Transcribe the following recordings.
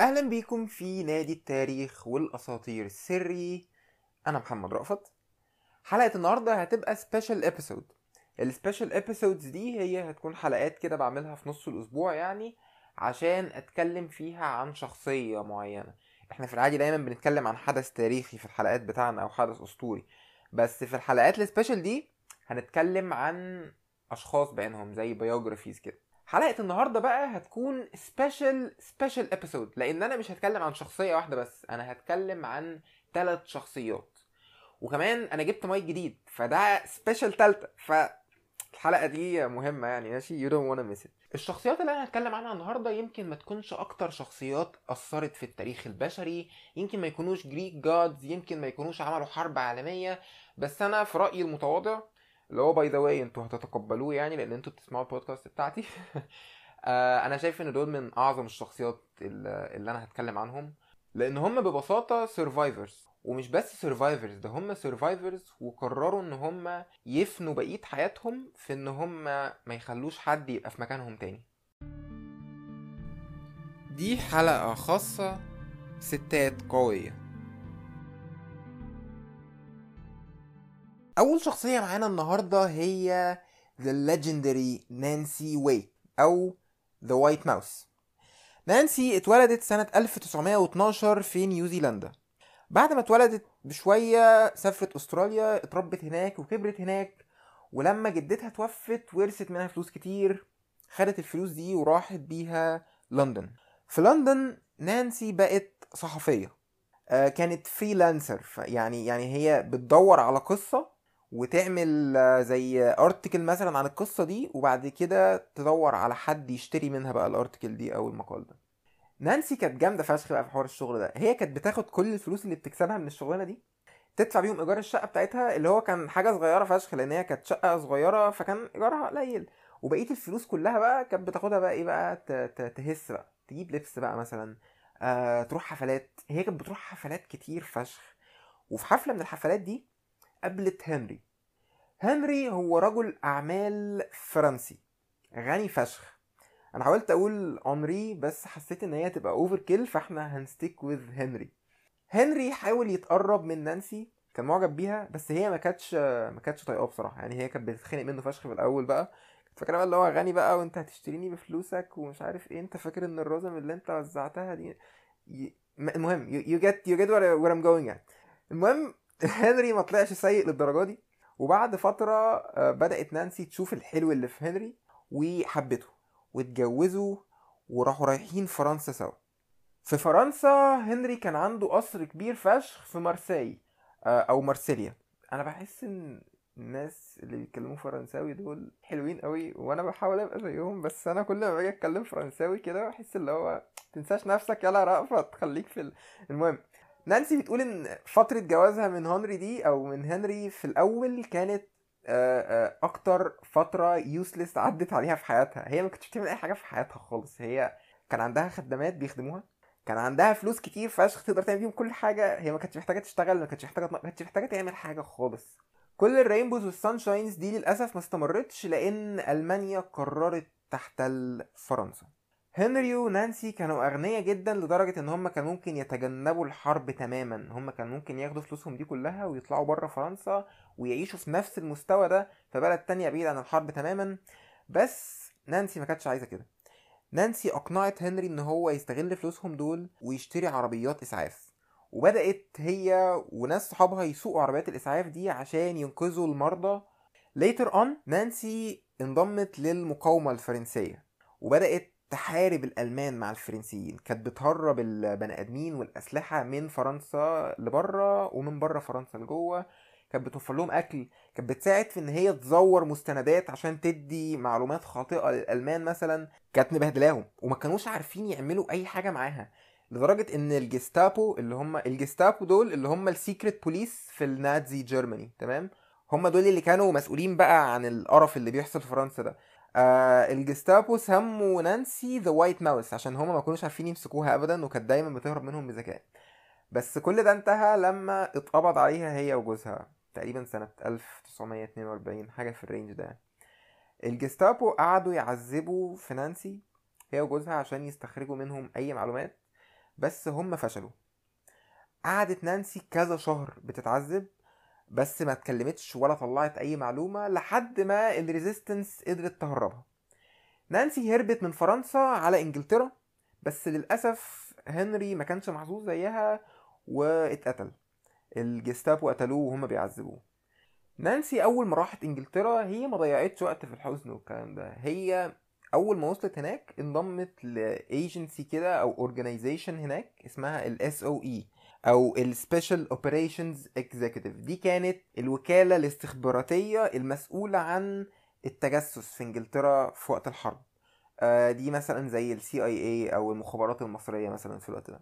اهلا بيكم في نادي التاريخ والاساطير السري انا محمد رأفت حلقة النهاردة هتبقى سبيشال ابيسود السبيشال ابيسودز دي هي هتكون حلقات كده بعملها في نص الاسبوع يعني عشان اتكلم فيها عن شخصية معينة احنا في العادي دايما بنتكلم عن حدث تاريخي في الحلقات بتاعنا او حدث اسطوري بس في الحلقات السبيشال دي هنتكلم عن اشخاص بعينهم زي بايوجرافيز كده حلقة النهاردة بقى هتكون سبيشال سبيشال ابيسود لان انا مش هتكلم عن شخصية واحدة بس انا هتكلم عن ثلاث شخصيات وكمان انا جبت مايك جديد فده سبيشال تالتة فالحلقة دي مهمة يعني ماشي you don't wanna miss it الشخصيات اللي انا هتكلم عنها النهارده يمكن ما تكونش اكتر شخصيات اثرت في التاريخ البشري يمكن ما يكونوش جريك جادز يمكن ما يكونوش عملوا حرب عالميه بس انا في رايي المتواضع اللي هو باي ذا واي انتوا هتتقبلوه يعني لان انتوا بتسمعوا البودكاست بتاعتي آه، انا شايف ان دول من اعظم الشخصيات اللي اللي انا هتكلم عنهم لان هم ببساطه سرفايفرز ومش بس سرفايفرز ده هم سرفايفرز وقرروا ان هم يفنوا بقيه حياتهم في ان هم ما يخلوش حد يبقى في مكانهم تاني دي حلقه خاصه ستات قويه اول شخصيه معانا النهارده هي The Legendary نانسي واي او The White Mouse نانسي اتولدت سنة 1912 في نيوزيلندا بعد ما اتولدت بشوية سافرت استراليا اتربت هناك وكبرت هناك ولما جدتها توفت ورثت منها فلوس كتير خدت الفلوس دي وراحت بيها لندن في لندن نانسي بقت صحفية آه، كانت فريلانسر يعني يعني هي بتدور على قصة وتعمل آه، زي ارتكل مثلا عن القصة دي وبعد كده تدور على حد يشتري منها بقى الارتكل دي او المقال ده نانسي كانت جامدة فشخ بقى في حوار الشغل ده هي كانت بتاخد كل الفلوس اللي بتكسبها من الشغلانة دي تدفع بيهم ايجار الشقة بتاعتها اللي هو كان حاجة صغيرة فشخ لان هي كانت شقة صغيرة فكان ايجارها قليل وبقية الفلوس كلها بقى كانت بتاخدها بقى ايه بقى ت- ت- تهس بقى تجيب لبس بقى مثلا آه تروح حفلات هي كانت بتروح حفلات كتير فشخ وفي حفلة من الحفلات دي قابلت هنري هنري هو رجل أعمال فرنسي غني فشخ أنا حاولت أقول أنري بس حسيت إن هي تبقى أوفر كيل فإحنا هنستيك وذ هنري هنري حاول يتقرب من نانسي كان معجب بيها بس هي ما كانتش ما كانتش طايقاه بصراحة يعني هي كانت بتتخانق منه فشخ في الأول بقى كنت فاكرة بقى اللي هو غني بقى وأنت هتشتريني بفلوسك ومش عارف إيه أنت فاكر إن الرزم اللي أنت وزعتها دي ي- م- المهم you, you get you get where, where I'm going يعني المهم هنري ما طلعش سيء للدرجه دي وبعد فتره آه، بدات نانسي تشوف الحلو اللي في هنري وحبته واتجوزوا وراحوا رايحين فرنسا سوا في فرنسا هنري كان عنده قصر كبير فشخ في مارسيل آه، او مارسيليا انا بحس ان الناس اللي بيتكلموا فرنساوي دول حلوين قوي وانا بحاول ابقى زيهم بس انا كل ما باجي اتكلم فرنساوي كده بحس اللي هو تنساش نفسك يلا رأفت خليك في ال... المهم نانسي بتقول ان فترة جوازها من هنري دي او من هنري في الاول كانت آه، آه، اكتر فترة يوسلس عدت عليها في حياتها هي ما كانتش بتعمل اي حاجة في حياتها خالص هي كان عندها خدامات بيخدموها كان عندها فلوس كتير فشخ تقدر تعمل بيهم كل حاجة هي ما كانتش محتاجة تشتغل ما كانتش محتاجة ما كانتش محتاجة تعمل حاجة خالص كل الرينبوز والسانشاينز دي للأسف ما استمرتش لأن ألمانيا قررت تحتل فرنسا هنري ونانسي كانوا أغنياء جدا لدرجة إن هم كان ممكن يتجنبوا الحرب تماما هم كان ممكن ياخدوا فلوسهم دي كلها ويطلعوا بره فرنسا ويعيشوا في نفس المستوى ده في بلد تانية بعيد عن الحرب تماما بس نانسي ما كانتش عايزة كده نانسي أقنعت هنري إن هو يستغل فلوسهم دول ويشتري عربيات إسعاف وبدأت هي وناس صحابها يسوقوا عربيات الإسعاف دي عشان ينقذوا المرضى later on نانسي انضمت للمقاومة الفرنسية وبدأت تحارب الألمان مع الفرنسيين كانت بتهرب البني آدمين والأسلحة من فرنسا لبره ومن بره فرنسا لجوه كانت بتوفر لهم أكل كانت بتساعد في إن هي تزور مستندات عشان تدي معلومات خاطئة للألمان مثلا كانت مبهدلاهم وما كانوش عارفين يعملوا أي حاجة معاها لدرجة إن الجستابو اللي هم الجستابو دول اللي هم السيكريت بوليس في النازي جيرماني تمام هم دول اللي كانوا مسؤولين بقى عن القرف اللي بيحصل في فرنسا ده آه الجستابو سموا نانسي ذا وايت ماوس عشان هما ما كانوش عارفين يمسكوها ابدا وكانت دايما بتهرب منهم بذكاء بس كل ده انتهى لما اتقبض عليها هي وجوزها تقريبا سنة 1942 حاجة في الرينج ده الجستابو قعدوا يعذبوا في نانسي هي وجوزها عشان يستخرجوا منهم اي معلومات بس هم فشلوا قعدت نانسي كذا شهر بتتعذب بس ما اتكلمتش ولا طلعت اي معلومه لحد ما الريزيستنس قدرت تهربها نانسي هربت من فرنسا على انجلترا بس للاسف هنري ما كانش محظوظ زيها واتقتل الجستابو قتلوه وهم بيعذبوه نانسي اول ما راحت انجلترا هي ما ضيعتش وقت في الحزن والكلام ده هي اول ما وصلت هناك انضمت لايجنسي كده او اورجانيزيشن هناك اسمها الاس او اي او السبيشال اوبريشنز اكزيكتيف دي كانت الوكاله الاستخباراتيه المسؤوله عن التجسس في انجلترا في وقت الحرب آه، دي مثلا زي السي اي اي او المخابرات المصريه مثلا في الوقت ده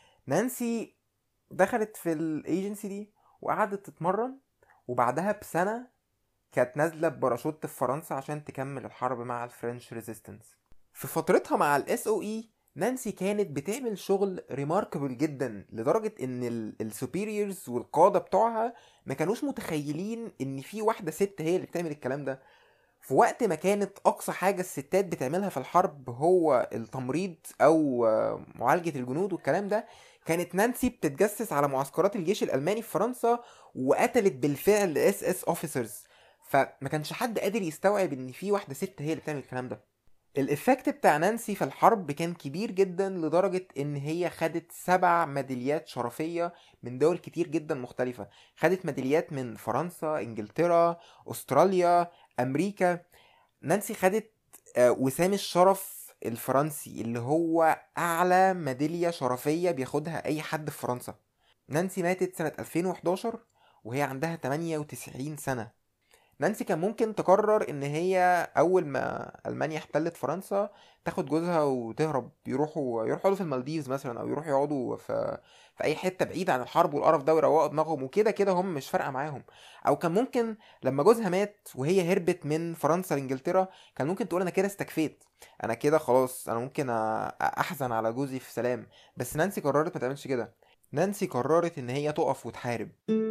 نانسي دخلت في الايجنسي دي وقعدت تتمرن وبعدها بسنه كانت نازله بباراشوت في فرنسا عشان تكمل الحرب مع الفرنش ريزيستنس في فترتها مع الاس او اي نانسي كانت بتعمل شغل ريماركبل جدا لدرجة ان السوبيريورز والقادة بتوعها ما كانوش متخيلين ان في واحدة ست هي اللي بتعمل الكلام ده في وقت ما كانت اقصى حاجة الستات بتعملها في الحرب هو التمريض او معالجة الجنود والكلام ده كانت نانسي بتتجسس على معسكرات الجيش الالماني في فرنسا وقتلت بالفعل اس اس اوفيسرز فما كانش حد قادر يستوعب ان في واحده ست هي اللي بتعمل الكلام ده الافكت بتاع نانسي في الحرب كان كبير جدا لدرجة ان هي خدت سبع ميداليات شرفية من دول كتير جدا مختلفة خدت ميداليات من فرنسا انجلترا استراليا امريكا نانسي خدت آه، وسام الشرف الفرنسي اللي هو اعلى ميدالية شرفية بياخدها اي حد في فرنسا نانسي ماتت سنة 2011 وهي عندها 98 سنة نانسي كان ممكن تقرر ان هي اول ما المانيا احتلت فرنسا تاخد جوزها وتهرب يروحوا يروحوا في المالديفز مثلا او يروحوا يقعدوا في في اي حته بعيده عن الحرب والقرف ده ويروقوا دماغهم وكده كده هم مش فارقه معاهم او كان ممكن لما جوزها مات وهي هربت من فرنسا لانجلترا كان ممكن تقول انا كده استكفيت انا كده خلاص انا ممكن احزن على جوزي في سلام بس نانسي قررت ما تعملش كده نانسي قررت ان هي تقف وتحارب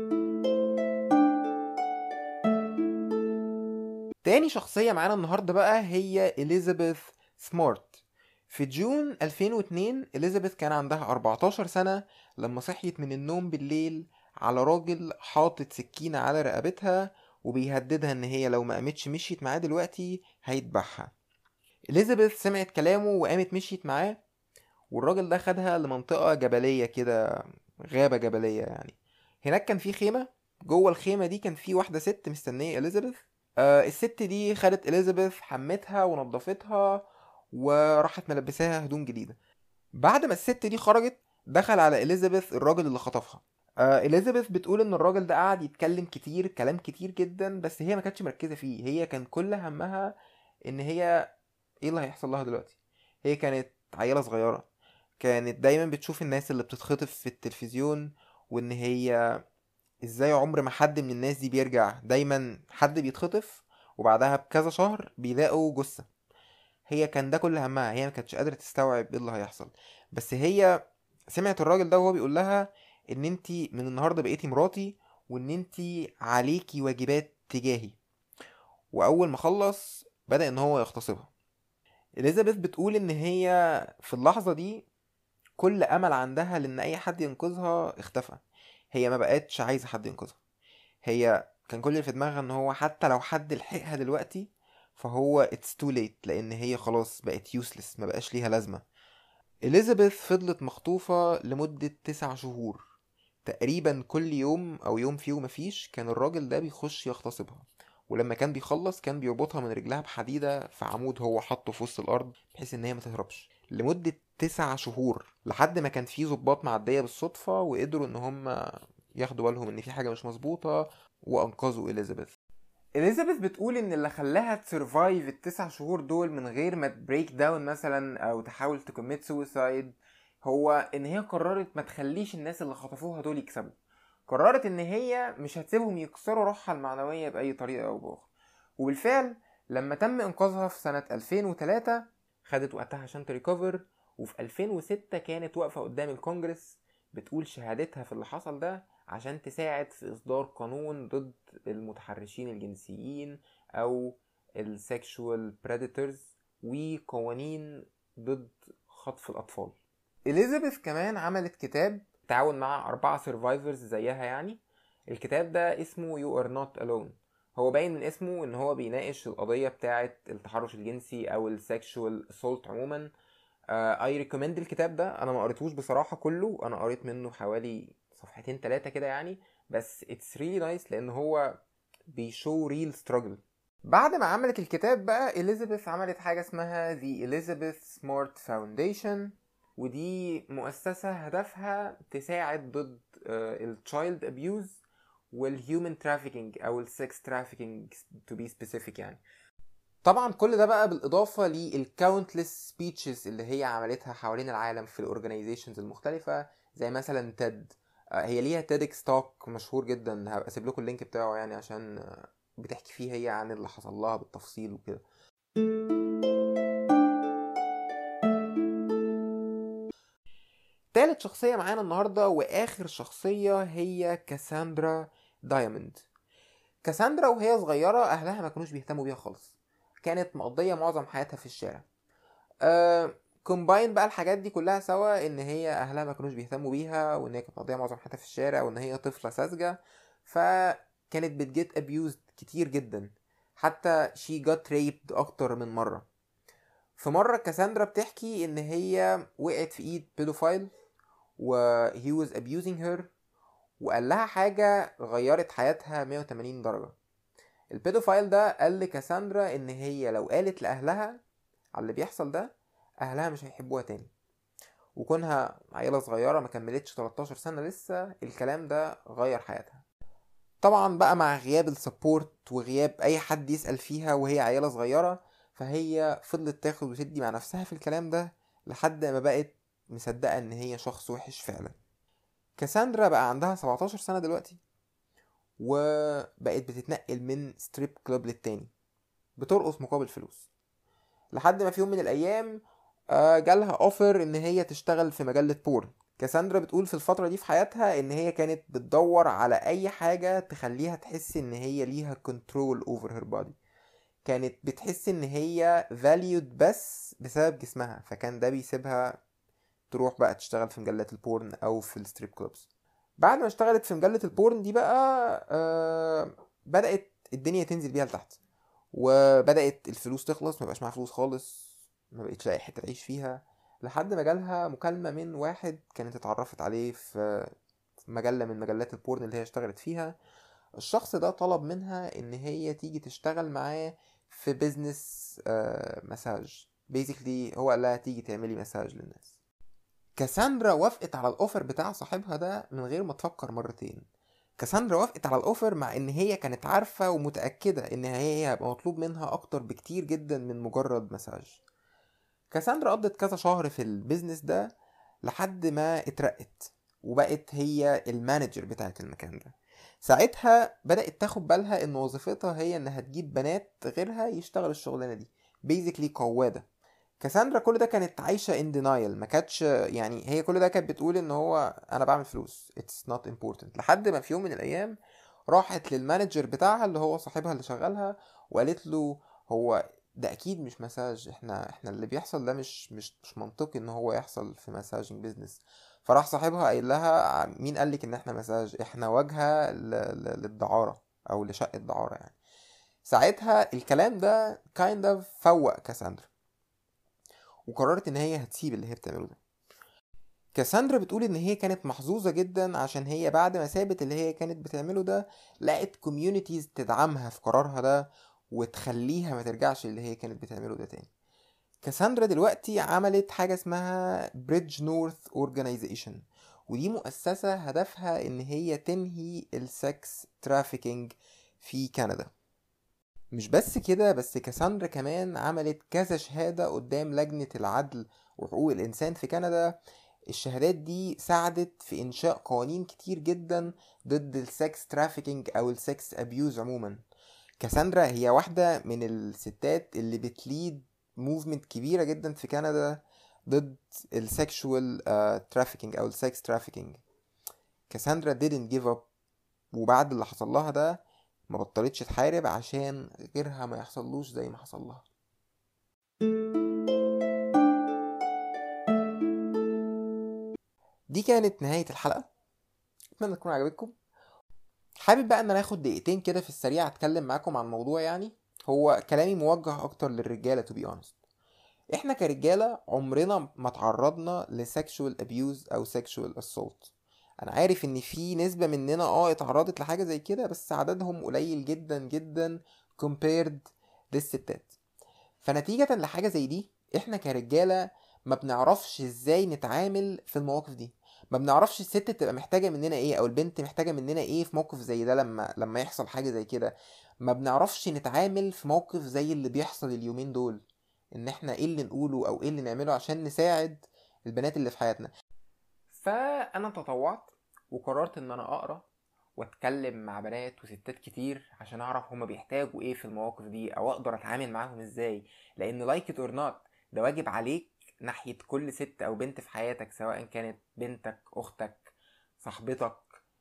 تاني شخصية معانا النهاردة بقى هي إليزابيث سمارت في جون 2002 إليزابيث كان عندها 14 سنة لما صحيت من النوم بالليل على راجل حاطط سكينة على رقبتها وبيهددها ان هي لو ما قامتش مشيت معاه دلوقتي هيذبحها إليزابيث سمعت كلامه وقامت مشيت معاه والراجل ده خدها لمنطقة جبلية كده غابة جبلية يعني هناك كان في خيمة جوه الخيمة دي كان في واحدة ست مستنية إليزابيث آه الست دي خدت اليزابيث حمتها ونضفتها وراحت ملبساها هدوم جديده بعد ما الست دي خرجت دخل على اليزابيث الراجل اللي خطفها آه اليزابيث بتقول ان الراجل ده قعد يتكلم كتير كلام كتير جدا بس هي ما كانتش مركزه فيه هي كان كل همها ان هي ايه اللي هيحصل لها دلوقتي هي كانت عيله صغيره كانت دايما بتشوف الناس اللي بتتخطف في التلفزيون وان هي ازاي عمر ما حد من الناس دي بيرجع دايما حد بيتخطف وبعدها بكذا شهر بيلاقوا جثة هي كان ده كل همها هي ما كانتش قادرة تستوعب ايه اللي هيحصل بس هي سمعت الراجل ده وهو بيقول لها ان انت من النهارده بقيتي مراتي وان انت عليكي واجبات تجاهي واول ما خلص بدا ان هو يغتصبها اليزابيث بتقول ان هي في اللحظه دي كل امل عندها لان اي حد ينقذها اختفى هي ما بقتش عايزه حد ينقذها هي كان كل اللي في دماغها ان هو حتى لو حد لحقها دلوقتي فهو اتس تو ليت لان هي خلاص بقت يوسلس ما بقاش ليها لازمه اليزابيث فضلت مخطوفه لمده تسع شهور تقريبا كل يوم او يوم فيه ومفيش كان الراجل ده بيخش يغتصبها ولما كان بيخلص كان بيربطها من رجلها بحديدة في عمود هو حاطه في وسط الأرض بحيث إن هي ما تهربش لمدة تسع شهور لحد ما كان في ظباط معدية بالصدفة وقدروا إن هم ياخدوا بالهم إن في حاجة مش مظبوطة وأنقذوا إليزابيث إليزابيث بتقول إن اللي خلاها تسرفايف التسع شهور دول من غير ما تبريك داون مثلا أو تحاول تكميت سويسايد هو إن هي قررت ما تخليش الناس اللي خطفوها دول يكسبوا قررت ان هي مش هتسيبهم يكسروا روحها المعنوية بأي طريقة أو بأخرى وبالفعل لما تم إنقاذها في سنة 2003 خدت وقتها عشان تريكفر وفي 2006 كانت واقفة قدام الكونجرس بتقول شهادتها في اللي حصل ده عشان تساعد في إصدار قانون ضد المتحرشين الجنسيين أو السكشوال بريديتورز وقوانين ضد خطف الأطفال اليزابيث كمان عملت كتاب تعاون مع أربعة سرفايفرز زيها يعني الكتاب ده اسمه You Are Not Alone هو باين من اسمه ان هو بيناقش القضية بتاعة التحرش الجنسي او السكشوال assault عموما اي uh, ريكومند الكتاب ده انا ما قريتهوش بصراحة كله انا قريت منه حوالي صفحتين تلاتة كده يعني بس اتس ريلي نايس لان هو بيشو ريل ستراجل بعد ما عملت الكتاب بقى اليزابيث عملت حاجة اسمها The Elizabeth Smart Foundation ودي مؤسسة هدفها تساعد ضد التشايلد ابيوز والهيومن ترافيكينج او السكس ترافيكينج تو بي سبيسيفيك يعني طبعا كل ده بقى بالاضافه للكاونتلس سبيتشز اللي هي عملتها حوالين العالم في الاورجنايزيشنز المختلفه زي مثلا تيد هي ليها تيدكس توك مشهور جدا هبقى اسيب لكم اللينك بتاعه يعني عشان بتحكي فيه هي عن اللي حصل لها بالتفصيل وكده تالت شخصية معانا النهاردة وآخر شخصية هي كاساندرا دايموند كاساندرا وهي صغيرة أهلها ما كانوش بيهتموا بيها خالص كانت مقضية معظم حياتها في الشارع أه كومباين بقى الحاجات دي كلها سوا ان هي اهلها ما كانوش بيهتموا بيها وان هي كانت مقضيه معظم حياتها في الشارع وان هي طفله ساذجه فكانت بتجيت ابيوزد كتير جدا حتى شي جات ريبد اكتر من مره في مره كاساندرا بتحكي ان هي وقعت في ايد بيدوفايل و he was abusing her وقال لها حاجة غيرت حياتها 180 درجة البيدوفايل ده قال لكاساندرا ان هي لو قالت لأهلها على اللي بيحصل ده أهلها مش هيحبوها تاني وكونها عيلة صغيرة ما كملتش 13 سنة لسه الكلام ده غير حياتها طبعا بقى مع غياب السبورت وغياب اي حد يسأل فيها وهي عيلة صغيرة فهي فضلت تاخد وتدي مع نفسها في الكلام ده لحد ما بقت مصدقة ان هي شخص وحش فعلا كاساندرا بقى عندها 17 سنة دلوقتي وبقت بتتنقل من ستريب كلوب للتاني بترقص مقابل فلوس لحد ما في يوم من الايام جالها اوفر ان هي تشتغل في مجلة بورن كاساندرا بتقول في الفترة دي في حياتها ان هي كانت بتدور على اي حاجة تخليها تحس ان هي ليها كنترول اوفر هير بادي كانت بتحس ان هي valued بس بسبب جسمها فكان ده بيسيبها تروح بقى تشتغل في مجلات البورن او في الستريب كلوبز بعد ما اشتغلت في مجلة البورن دي بقى آه بدأت الدنيا تنزل بيها لتحت وبدأت الفلوس تخلص مبقاش معاها فلوس خالص ما بقتش لاقي حتة تعيش فيها لحد ما جالها مكالمة من واحد كانت اتعرفت عليه في مجلة من مجلات البورن اللي هي اشتغلت فيها الشخص ده طلب منها ان هي تيجي تشتغل معاه في بيزنس آه مساج بيزيكلي هو قال لها تيجي تعملي مساج للناس كاساندرا وافقت على الاوفر بتاع صاحبها ده من غير ما تفكر مرتين كاساندرا وافقت على الاوفر مع ان هي كانت عارفة ومتأكدة ان هي هيبقى مطلوب منها اكتر بكتير جدا من مجرد مساج كاساندرا قضت كذا شهر في البيزنس ده لحد ما اترقت وبقت هي المانجر بتاعت المكان ده ساعتها بدأت تاخد بالها ان وظيفتها هي انها تجيب بنات غيرها يشتغلوا الشغلانة دي بيزيكلي قوادة كاساندرا كل ده كانت عايشة ان دينايل ما كانتش يعني هي كل ده كانت بتقول ان هو انا بعمل فلوس it's not important لحد ما في يوم من الايام راحت للمانجر بتاعها اللي هو صاحبها اللي شغالها وقالت له هو ده اكيد مش مساج احنا احنا اللي بيحصل ده مش مش مش منطقي ان هو يحصل في مساجنج بيزنس فراح صاحبها قايل لها مين قال لك ان احنا مساج احنا واجهه للدعاره او لشقه دعاره يعني ساعتها الكلام ده كايند اوف فوق كاساندرا وقررت ان هي هتسيب اللي هي بتعمله ده كاساندرا بتقول ان هي كانت محظوظة جدا عشان هي بعد ما سابت اللي هي كانت بتعمله ده لقت كوميونيتيز تدعمها في قرارها ده وتخليها ما ترجعش اللي هي كانت بتعمله ده تاني كاساندرا دلوقتي عملت حاجة اسمها بريدج نورث اورجانيزيشن ودي مؤسسة هدفها ان هي تنهي السكس ترافيكينج في كندا مش بس كده بس كاساندرا كمان عملت كذا شهادة قدام لجنة العدل وحقوق الإنسان في كندا الشهادات دي ساعدت في إنشاء قوانين كتير جدا ضد السكس ترافيكينج أو السكس أبيوز عموما كاساندرا هي واحدة من الستات اللي بتليد موفمنت كبيرة جدا في كندا ضد السكشوال ترافيكينج أو السكس ترافيكينج كاساندرا didn't give up وبعد اللي حصل لها ده ما بطلتش تحارب عشان غيرها ما يحصلوش زي ما حصل لها دي كانت نهايه الحلقه اتمنى تكون عجبتكم حابب بقى ان انا اخد دقيقتين كده في السريع اتكلم معاكم عن موضوع يعني هو كلامي موجه اكتر للرجاله تو بي اونست احنا كرجاله عمرنا ما تعرضنا لسexual ابيوز او sexual assault انا عارف ان في نسبه مننا اه اتعرضت لحاجه زي كده بس عددهم قليل جدا جدا compared للستات فنتيجه لحاجه زي دي احنا كرجاله ما بنعرفش ازاي نتعامل في المواقف دي ما بنعرفش الست تبقى محتاجه مننا ايه او البنت محتاجه مننا ايه في موقف زي ده لما لما يحصل حاجه زي كده ما بنعرفش نتعامل في موقف زي اللي بيحصل اليومين دول ان احنا ايه اللي نقوله او ايه اللي نعمله عشان نساعد البنات اللي في حياتنا فانا تطوعت وقررت ان انا اقرا واتكلم مع بنات وستات كتير عشان اعرف هما بيحتاجوا ايه في المواقف دي او اقدر اتعامل معاهم ازاي لان لايك ات اور نوت ده واجب عليك ناحية كل ست او بنت في حياتك سواء كانت بنتك اختك صاحبتك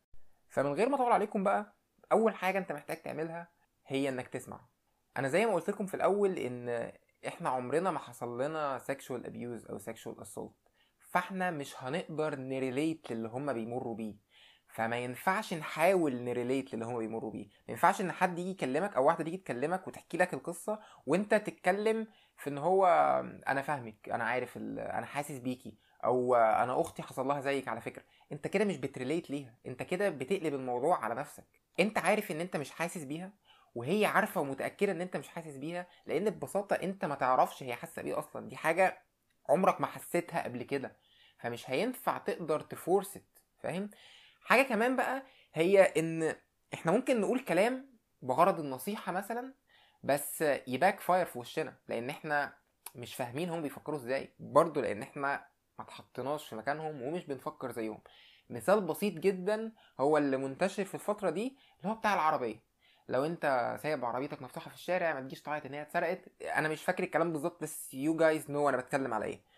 فمن غير ما اطول عليكم بقى اول حاجة انت محتاج تعملها هي انك تسمع انا زي ما قلت لكم في الاول ان احنا عمرنا ما حصل لنا sexual abuse او sexual assault فاحنا مش هنقدر نريليت للي هما بيمروا بيه فما ينفعش نحاول نريليت للي هما بيمروا بيه ما ينفعش ان حد يجي يكلمك او واحده تيجي تكلمك وتحكي لك القصه وانت تتكلم في ان هو انا فاهمك انا عارف ال... انا حاسس بيكي او انا اختي حصل لها زيك على فكره انت كده مش بتريليت ليها انت كده بتقلب الموضوع على نفسك انت عارف ان انت مش حاسس بيها وهي عارفه ومتاكده ان انت مش حاسس بيها لان ببساطه انت ما تعرفش هي حاسه بيه اصلا دي حاجه عمرك ما حسيتها قبل كده فمش هينفع تقدر تفورست فاهم حاجه كمان بقى هي ان احنا ممكن نقول كلام بغرض النصيحه مثلا بس يباك فاير في وشنا لان احنا مش فاهمين هم بيفكروا ازاي برضه لان احنا ما اتحطيناش في مكانهم ومش بنفكر زيهم مثال بسيط جدا هو اللي منتشر في الفتره دي اللي هو بتاع العربيه لو انت سايب عربيتك مفتوحه في الشارع ما تجيش تعيط ان هي اتسرقت انا مش فاكر الكلام بالظبط بس يو جايز نو انا بتكلم على ايه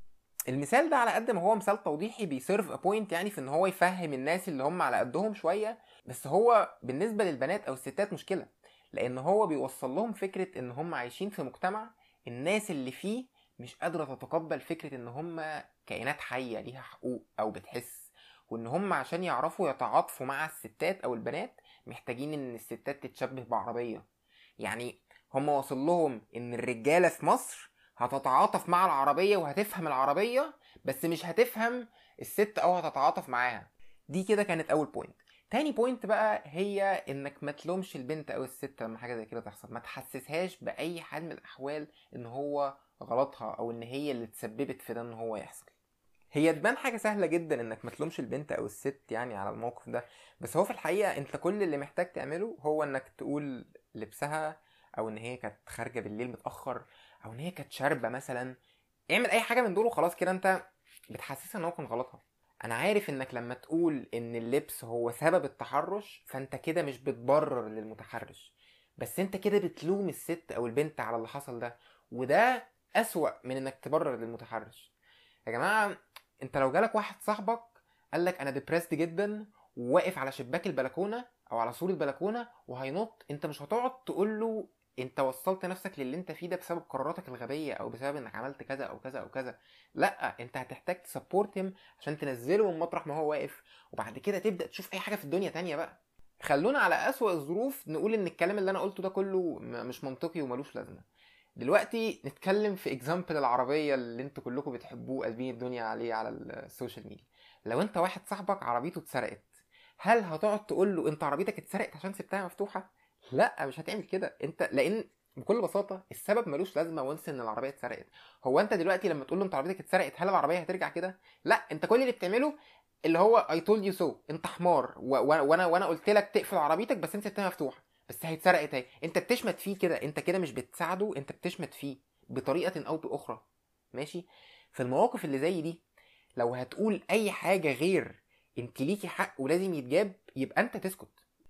المثال ده على قد ما هو مثال توضيحي بيسيرف ا بوينت يعني في ان هو يفهم الناس اللي هم على قدهم شويه بس هو بالنسبه للبنات او الستات مشكله لان هو بيوصل لهم فكره ان هم عايشين في مجتمع الناس اللي فيه مش قادره تتقبل فكره ان هم كائنات حيه ليها حقوق او بتحس وان هم عشان يعرفوا يتعاطفوا مع الستات او البنات محتاجين ان الستات تتشبه بعربيه يعني هم واصل لهم ان الرجاله في مصر هتتعاطف مع العربيه وهتفهم العربيه بس مش هتفهم الست او هتتعاطف معاها دي كده كانت اول بوينت تاني بوينت بقى هي انك ما تلومش البنت او الست لما حاجه زي كده تحصل ما تحسسهاش باي حال من الاحوال ان هو غلطها او ان هي اللي تسببت في ده ان هو يحصل هي تبان حاجه سهله جدا انك ما تلومش البنت او الست يعني على الموقف ده بس هو في الحقيقه انت كل اللي محتاج تعمله هو انك تقول لبسها او ان هي كانت خارجه بالليل متاخر او ان هي كانت شاربه مثلا اعمل اي حاجه من دول وخلاص كده انت بتحسسها ان هو كان غلطها انا عارف انك لما تقول ان اللبس هو سبب التحرش فانت كده مش بتبرر للمتحرش بس انت كده بتلوم الست او البنت على اللي حصل ده وده اسوأ من انك تبرر للمتحرش يا جماعه انت لو جالك واحد صاحبك قال لك انا ديبريسد جدا وواقف على شباك البلكونه او على سور البلكونه وهينط انت مش هتقعد تقول له انت وصلت نفسك للي انت فيه ده بسبب قراراتك الغبيه او بسبب انك عملت كذا او كذا او كذا لا انت هتحتاج تسبورت هيم عشان تنزله من مطرح ما هو واقف وبعد كده تبدا تشوف اي حاجه في الدنيا تانية بقى خلونا على اسوأ الظروف نقول ان الكلام اللي انا قلته ده كله مش منطقي وملوش لازمه دلوقتي نتكلم في اكزامبل العربيه اللي انتوا كلكم بتحبوه قلبين الدنيا عليه على السوشيال ميديا لو انت واحد صاحبك عربيته اتسرقت هل هتقعد تقول له انت عربيتك اتسرقت عشان سبتها مفتوحه لا مش هتعمل كده انت لان بكل بساطه السبب ملوش لازمه وانس ان العربيه اتسرقت هو انت دلوقتي لما تقول له انت عربيتك اتسرقت هل العربيه هترجع كده لا انت كل اللي بتعمله اللي هو اي تولد يو سو انت حمار وانا وانا قلت لك تقفل عربيتك بس انت سبتها مفتوحه بس هيتسرقت اهي انت بتشمت فيه كده انت كده مش بتساعده انت بتشمت فيه بطريقه او باخرى ماشي في المواقف اللي زي دي لو هتقول اي حاجه غير انت ليكي حق ولازم يتجاب يبقى انت تسكت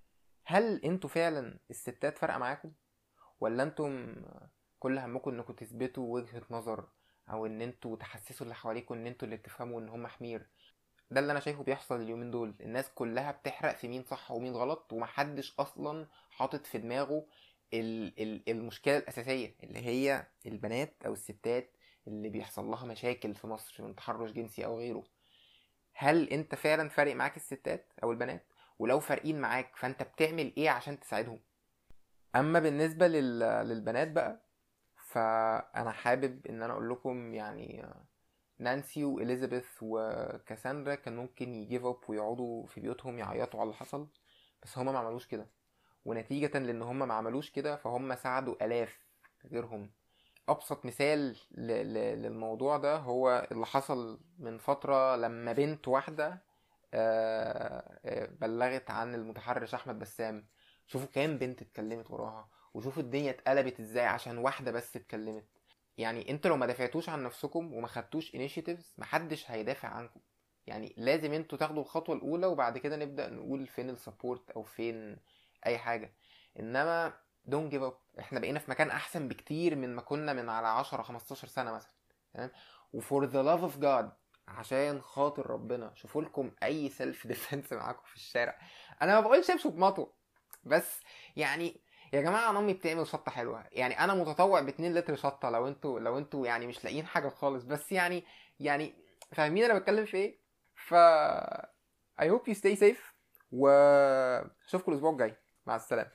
هل انتوا فعلا الستات فارقه معاكم ولا انتم كل همكم انكم تثبتوا وجهه نظر او ان انتوا تحسسوا اللي حواليكم ان انتوا اللي تفهموا ان هم حمير ده اللي انا شايفه بيحصل اليومين دول الناس كلها بتحرق في مين صح ومين غلط ومحدش اصلا حاطط في دماغه ال- ال- المشكله الاساسيه اللي هي البنات او الستات اللي بيحصل لها مشاكل في مصر من تحرش جنسي او غيره هل انت فعلا فارق معاك الستات او البنات ولو فارقين معاك فانت بتعمل ايه عشان تساعدهم اما بالنسبه لل... للبنات بقى فانا حابب ان انا اقول لكم يعني نانسي واليزابيث وكاساندرا كان ممكن يجيف اب ويقعدوا في بيوتهم يعيطوا على اللي حصل بس هما ما عملوش كده ونتيجة لان هما ما عملوش كده فهم ساعدوا الاف غيرهم ابسط مثال ل... ل... للموضوع ده هو اللي حصل من فترة لما بنت واحدة آه، آه، بلغت عن المتحرش احمد بسام شوفوا كام بنت اتكلمت وراها وشوفوا الدنيا اتقلبت ازاي عشان واحده بس اتكلمت يعني انتوا لو ما دافعتوش عن نفسكم وما خدتوش انيشيتيفز محدش هيدافع عنكم يعني لازم انتوا تاخدوا الخطوه الاولى وبعد كده نبدا نقول فين السبورت او فين اي حاجه انما دونت جيف اب احنا بقينا في مكان احسن بكتير من ما كنا من على 10 15 سنه مثلا تمام وفور ذا لاف اوف جاد عشان خاطر ربنا شوفوا لكم اي سيلف ديفense معاكم في الشارع انا ما بقولش امشوا بمطو بس يعني يا جماعه انا امي بتعمل شطه حلوه يعني انا متطوع ب 2 لتر شطه لو انتوا لو انتوا يعني مش لاقيين حاجه خالص بس يعني يعني فاهمين انا بتكلم في ايه ف I hope you stay safe واشوفكم الاسبوع الجاي مع السلامه